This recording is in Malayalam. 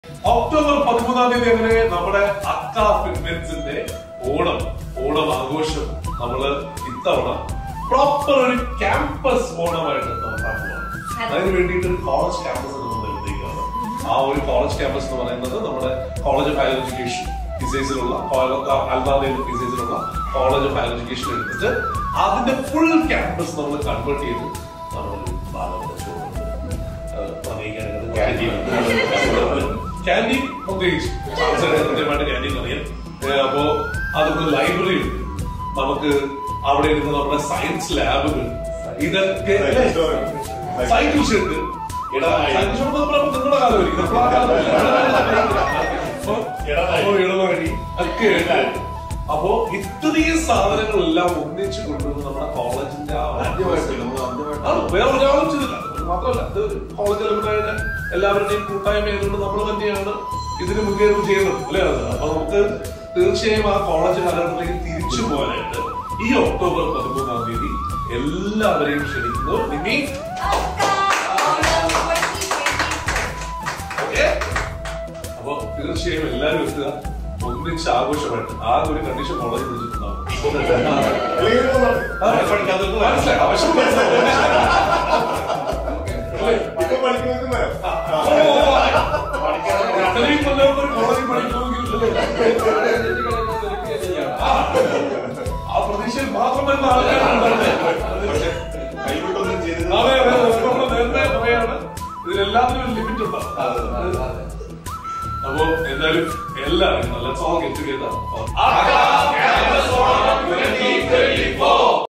ഒക്ടോബർ പതിമൂന്നാം തീയതി അങ്ങനെ നമ്മുടെ അക്ക ഫിറ്റ്മെന്റ്സിന്റെ ഓണം ഓണം ആഘോഷം നമ്മള് ഇത്തവണ പ്രോപ്പർ ഒരു ക്യാമ്പസ് ഓണമായിട്ട് നടത്താൻ പോവാണ് അതിന് വേണ്ടിയിട്ട് ഒരു കോളേജ് ക്യാമ്പസ് നമ്മൾ എടുത്തേക്കാണ് ആ ഒരു കോളേജ് ക്യാമ്പസ് എന്ന് പറയുന്നത് നമ്മുടെ കോളേജ് ഓഫ് ഹയർ എഡ്യൂക്കേഷൻ ഫിസൈസിലുള്ള അൽമാദയിൽ ഫിസൈസിലുള്ള കോളേജ് ഓഫ് ഹയർ എഡ്യൂക്കേഷൻ എടുത്തിട്ട് അതിന്റെ ഫുൾ ക്യാമ്പസ് നമ്മൾ കൺവേർട്ട് ചെയ്ത് നമ്മൾ ക്യാൻറ്റീൻ പ്രത്യേകിച്ച് കൃത്യമായിട്ട് ക്യാൻറ്റീൻ അറിയാം ഏ, അപ്പോ അതൊക്കെ ലൈബ്രറി ഉണ്ട് നമുക്ക് അവിടെ ഇരുന്ന് നമ്മുടെ സയൻസ് ലാബുകൾ ഇതൊക്കെ സൈക്കിൾസ് ഉണ്ട് സയൻസ് ഷോപ്പ് നമ്മുടെ നിങ്ങളുടെ കാലമായിരിക്കും നമ്മളാ കാലമല്ല. അപ്പൊ അപ്പോ ഇടവഴി ഒക്കെ ഉണ്ട് അപ്പോ ഇത്രയും സാധനങ്ങളെല്ലാം ഒന്നിച്ചു കൊണ്ടുവന്ന് നമ്മുടെ കോളേജിന്റെ ആ ആണ് വേറെ ഒരാളും ചെയ്തില്ല അത് മാത്രമല്ല ഇത് കോളേജ് അലുമിനായുടെ എല്ലാവരുടെയും കൂട്ടായ്മ ആയതുകൊണ്ട് നമ്മൾ തന്നെയാണ് ഇതിന് മുൻകൈ ചെയ്യുന്നത് അല്ലേ അത് അപ്പൊ നമുക്ക് തീർച്ചയായും ആ കോളേജ് കാലഘട്ടത്തിലേക്ക് തിരിച്ചു പോകാനായിട്ട് ഈ ഒക്ടോബർ പതിമൂന്നാം തീയതി എല്ലാവരെയും ക്ഷണിക്കുന്നു നിമി ഓക്കെ അപ്പൊ തീർച്ചയായും എല്ലാവരും എത്തുക ഒന്നിച്ച് ആഘോഷമായിട്ട് ആ ഒരു കണ്ടീഷൻ കോളേജിൽ വെച്ചിട്ടുണ്ടാവും ആ, പഠിക്കാത്തവർക്ക് മനസ്സിലായി ആവശ്യം മനസ്സിലായി അത്രയും കൊല്ലം ഒരു കോളേജിൽ പഠിക്കണമെങ്കിൽ ആ, ആ പ്രതീക്ഷയിൽ മാത്രം വരുന്ന ആൾക്കാരാണ് അതെ അതെ നമ്മൾ നേരത്തെ പറയാണ് ഇതിലെല്ലാത്തിനും ഒരു ലിമിറ്റ് ഉണ്ടാവും അപ്പോ എന്തായാലും എല്ലാവരും ലെറ്റ്സ് ഓൾ ഗെറ്റ് ടുഗദർ